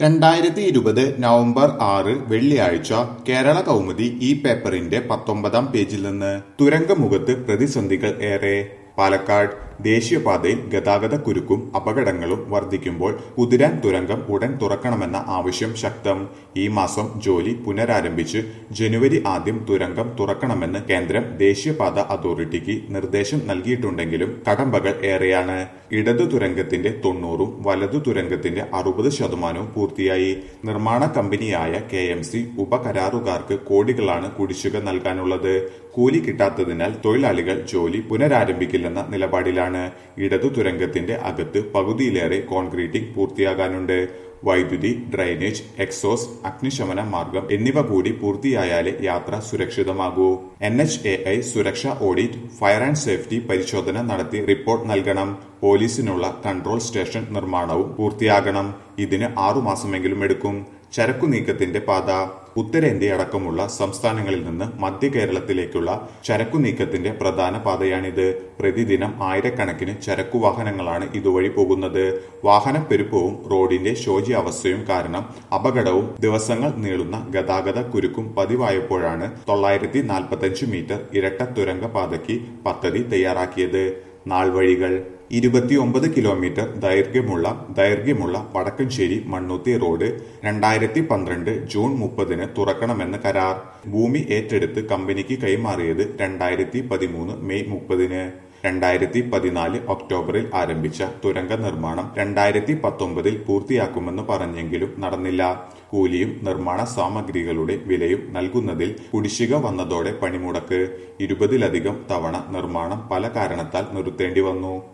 രണ്ടായിരത്തി ഇരുപത് നവംബർ ആറ് വെള്ളിയാഴ്ച കേരള കൗമുദി ഈ പേപ്പറിന്റെ പത്തൊമ്പതാം പേജിൽ നിന്ന് തുരങ്കമുഖത്ത് പ്രതിസന്ധികൾ ഏറെ പാലക്കാട് ദേശീയപാതയിൽ ഗതാഗത കുരുക്കും അപകടങ്ങളും വർദ്ധിക്കുമ്പോൾ കുതിരാൻ തുരങ്കം ഉടൻ തുറക്കണമെന്ന ആവശ്യം ശക്തം ഈ മാസം ജോലി പുനരാരംഭിച്ച് ജനുവരി ആദ്യം തുരങ്കം തുറക്കണമെന്ന് കേന്ദ്രം ദേശീയപാത അതോറിറ്റിക്ക് നിർദ്ദേശം നൽകിയിട്ടുണ്ടെങ്കിലും കടമ്പകൾ ഏറെയാണ് ഇടതു തുരങ്കത്തിന്റെ തൊണ്ണൂറും വലതു തുരങ്കത്തിന്റെ അറുപത് ശതമാനവും പൂർത്തിയായി നിർമ്മാണ കമ്പനിയായ കെ എം സി ഉപകരാറുകാർക്ക് കോടികളാണ് കുടിശ്ശിക നൽകാനുള്ളത് കൂലി കിട്ടാത്തതിനാൽ തൊഴിലാളികൾ ജോലി പുനരാരംഭിക്കില്ലെന്ന നിലപാടിലാണ് ഇടതു തുരങ്കത്തിന്റെ അകത്ത് പകുതിയിലേറെ കോൺക്രീറ്റിംഗ് പൂർത്തിയാകാനുണ്ട് വൈദ്യുതി ഡ്രൈനേജ് എക്സോസ് അഗ്നിശമന മാർഗം എന്നിവ കൂടി പൂർത്തിയായാലേ യാത്ര സുരക്ഷിതമാകൂ എൻ എച്ച് എ ഐ സുരക്ഷാ ഓഡിറ്റ് ഫയർ ആൻഡ് സേഫ്റ്റി പരിശോധന നടത്തി റിപ്പോർട്ട് നൽകണം പോലീസിനുള്ള കൺട്രോൾ സ്റ്റേഷൻ നിർമ്മാണവും പൂർത്തിയാകണം ഇതിന് ആറുമാസമെങ്കിലും എടുക്കും ചരക്കു നീക്കത്തിന്റെ പാത ഉത്തരേന്ത്യയടക്കമുള്ള സംസ്ഥാനങ്ങളിൽ നിന്ന് മധ്യ കേരളത്തിലേക്കുള്ള ചരക്കു നീക്കത്തിന്റെ പ്രധാന പാതയാണിത് പ്രതിദിനം ആയിരക്കണക്കിന് ചരക്കു വാഹനങ്ങളാണ് ഇതുവഴി പോകുന്നത് വാഹനപ്പെരുപ്പവും റോഡിന്റെ ശോച്യാവസ്ഥയും കാരണം അപകടവും ദിവസങ്ങൾ നീളുന്ന ഗതാഗത കുരുക്കും പതിവായപ്പോഴാണ് തൊള്ളായിരത്തി നാൽപ്പത്തഞ്ച് മീറ്റർ ഇരട്ട തുരങ്ക പാതയ്ക്ക് പദ്ധതി തയ്യാറാക്കിയത് നാൾവഴികൾ ഇരുപത്തിയൊമ്പത് കിലോമീറ്റർ ദൈർഘ്യമുള്ള ദൈർഘ്യമുള്ള വടക്കഞ്ചേരി മണ്ണുത്തി റോഡ് രണ്ടായിരത്തി പന്ത്രണ്ട് ജൂൺ മുപ്പതിന് തുറക്കണമെന്ന് കരാർ ഭൂമി ഏറ്റെടുത്ത് കമ്പനിക്ക് കൈമാറിയത് രണ്ടായിരത്തി പതിമൂന്ന് മെയ് മുപ്പതിന് രണ്ടായിരത്തി പതിനാല് ഒക്ടോബറിൽ ആരംഭിച്ച തുരങ്ക നിർമ്മാണം രണ്ടായിരത്തി പത്തൊമ്പതിൽ പൂർത്തിയാക്കുമെന്ന് പറഞ്ഞെങ്കിലും നടന്നില്ല കൂലിയും നിർമ്മാണ സാമഗ്രികളുടെ വിലയും നൽകുന്നതിൽ കുടിശ്ശിക വന്നതോടെ പണിമുടക്ക് ഇരുപതിലധികം തവണ നിർമ്മാണം പല കാരണത്താൽ നിർത്തേണ്ടി വന്നു